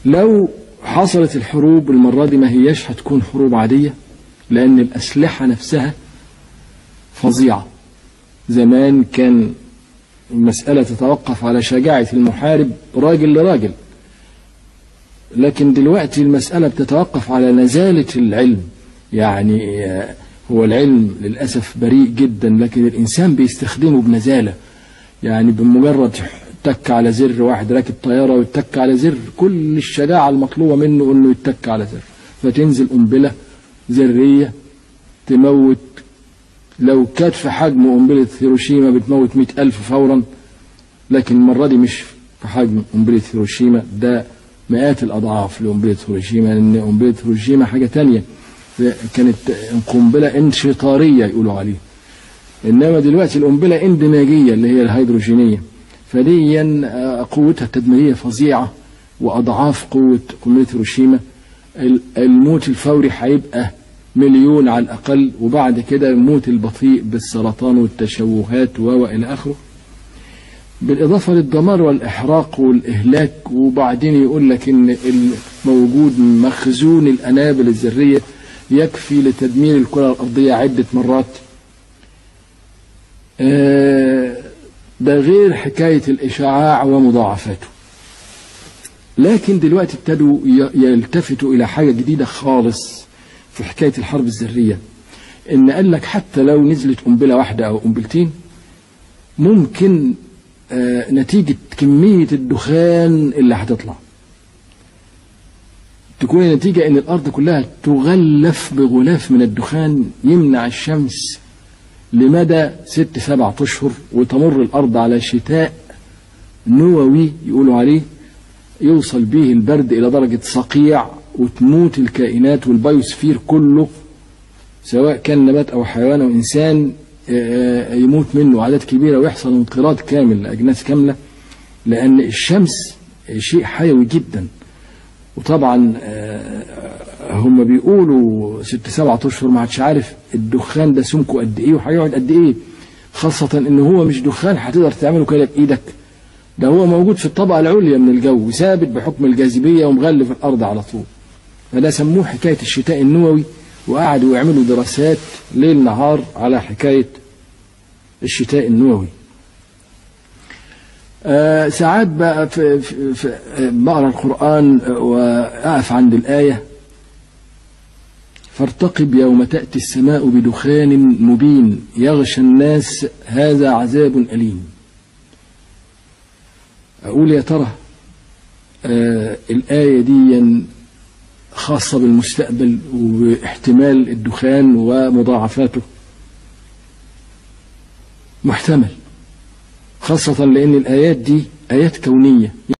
لو حصلت الحروب المرة دي ما هياش هتكون حروب عادية لأن الأسلحة نفسها فظيعة زمان كان المسألة تتوقف على شجاعة المحارب راجل لراجل لكن دلوقتي المسألة بتتوقف على نزالة العلم يعني هو العلم للأسف بريء جدا لكن الإنسان بيستخدمه بنزالة يعني بمجرد تك على زر واحد راكب طيارة ويتك على زر كل الشجاعة المطلوبة منه انه يتك على زر فتنزل قنبلة ذرية تموت لو كانت في حجم قنبلة هيروشيما بتموت مئة ألف فورا لكن المرة دي مش في حجم قنبلة هيروشيما ده مئات الأضعاف لقنبلة هيروشيما لأن قنبلة هيروشيما حاجة تانية كانت قنبلة انشطارية يقولوا عليها إنما دلوقتي القنبلة اندماجية اللي هي الهيدروجينية فدي قوتها التدميرية فظيعة وأضعاف قوة قنبلة هيروشيما الموت الفوري هيبقى مليون على الأقل وبعد كده الموت البطيء بالسرطان والتشوهات وإلى آخره بالإضافة للدمار والإحراق والإهلاك وبعدين يقول لك إن موجود مخزون الأنابل الذرية يكفي لتدمير الكرة الأرضية عدة مرات ده غير حكاية الإشعاع ومضاعفاته لكن دلوقتي ابتدوا يلتفتوا إلى حاجة جديدة خالص في حكاية الحرب الذرية إن قال لك حتى لو نزلت قنبلة واحدة أو قنبلتين ممكن آه نتيجة كمية الدخان اللي هتطلع تكون النتيجة إن الأرض كلها تغلف بغلاف من الدخان يمنع الشمس لمدى ست سبعة أشهر وتمر الأرض على شتاء نووي يقولوا عليه يوصل به البرد إلى درجة صقيع وتموت الكائنات والبيوسفير كله سواء كان نبات أو حيوان أو إنسان يموت منه عدد كبيرة ويحصل انقراض كامل لأجناس كاملة لأن الشمس شيء حيوي جدا وطبعا هم بيقولوا ست سبعة أشهر ما عادش عارف الدخان ده سمكه قد إيه وهيقعد قد إيه خاصة إن هو مش دخان هتقدر تعمله كده بإيدك ده هو موجود في الطبقة العليا من الجو ثابت بحكم الجاذبية ومغلف الأرض على طول فده سموه حكاية الشتاء النووي وقعدوا يعملوا دراسات ليل نهار على حكاية الشتاء النووي آه ساعات بقى في, في, في بقرا القرآن وأقف عند الآية فارتقب يوم تأتي السماء بدخان مبين يغشى الناس هذا عذاب أليم أقول يا ترى آه الآية دي خاصة بالمستقبل واحتمال الدخان ومضاعفاته محتمل خاصة لأن الآيات دي آيات كونية